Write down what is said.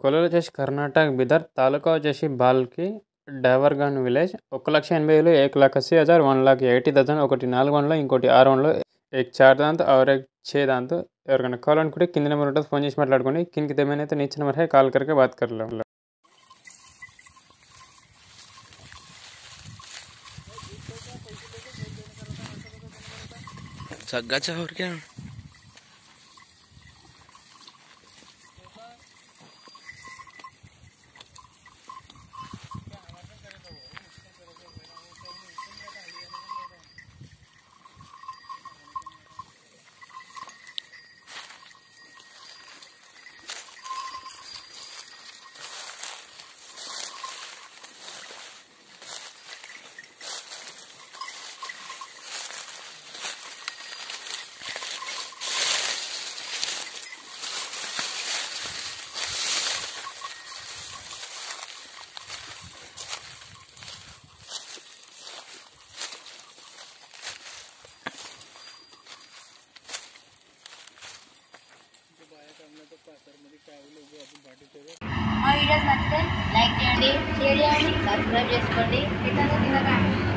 కొలలు వచ్చేసి కర్ణాటక బిదర్ తాలూకా వచ్చేసి బాల్కి డైవర్గన్ విలేజ్ ఒక లక్ష ఎనభై వేలు ఏక్ లాక్ అస్సీ హజార్ వన్ లాక్ ఎయిటీ థౌసండ్ ఒకటి నాలుగు వందలు ఇంకోటి ఆరు వందలు ఏక్ చార్ దాంతో और एक छः దాంతో ఎవరికైనా కావాలనుకుంటే కింద నెంబర్ ఉంటుంది ఫోన్ చేసి మాట్లాడుకోండి కిందకి దేమైనా అయితే నీచే నెంబర్ है కాల్ करके बात कर लो सग्गाचा और क्या మా వీడియోస్ నచ్చితే లైక్ చేయండి షేర్ చేయండి సబ్స్క్రైబ్ చేసుకోండి ఇతను తినకండి